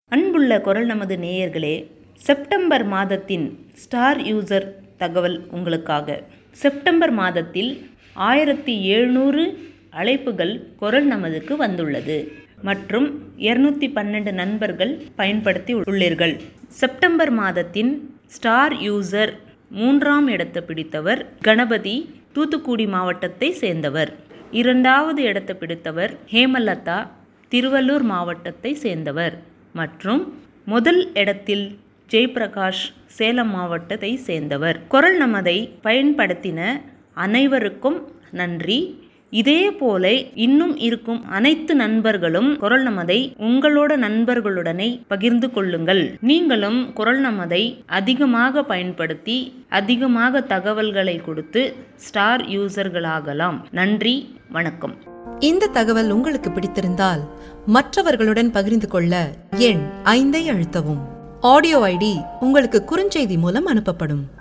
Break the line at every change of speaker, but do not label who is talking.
அன்புள்ள குரல் நமது நேயர்களே செப்டம்பர் மாதத்தின் ஸ்டார் யூசர் தகவல் உங்களுக்காக செப்டம்பர் மாதத்தில் ஆயிரத்தி எழுநூறு அழைப்புகள் குரல் நமதுக்கு வந்துள்ளது மற்றும் இருநூத்தி பன்னெண்டு நண்பர்கள் பயன்படுத்தி உள்ளீர்கள் செப்டம்பர் மாதத்தின் ஸ்டார் யூசர் மூன்றாம் இடத்தை பிடித்தவர் கணபதி தூத்துக்குடி மாவட்டத்தை சேர்ந்தவர் இரண்டாவது இடத்தை பிடித்தவர் ஹேமலதா திருவள்ளூர் மாவட்டத்தை சேர்ந்தவர் மற்றும் முதல் இடத்தில் ஜெயபிரகாஷ் சேலம் மாவட்டத்தை சேர்ந்தவர் குரல் நமதை பயன்படுத்தின அனைவருக்கும் நன்றி இதே போல இன்னும் இருக்கும் அனைத்து நண்பர்களும் குரல் நமதை உங்களோட நண்பர்களுடனே பகிர்ந்து கொள்ளுங்கள் நீங்களும் குரல் நமதை அதிகமாக பயன்படுத்தி அதிகமாக தகவல்களை கொடுத்து ஸ்டார் யூசர்களாகலாம் நன்றி வணக்கம்
இந்த தகவல் உங்களுக்கு பிடித்திருந்தால் மற்றவர்களுடன் பகிர்ந்து கொள்ள எண் ஐந்தை அழுத்தவும் ஆடியோ ஐடி உங்களுக்கு குறுஞ்செய்தி மூலம் அனுப்பப்படும்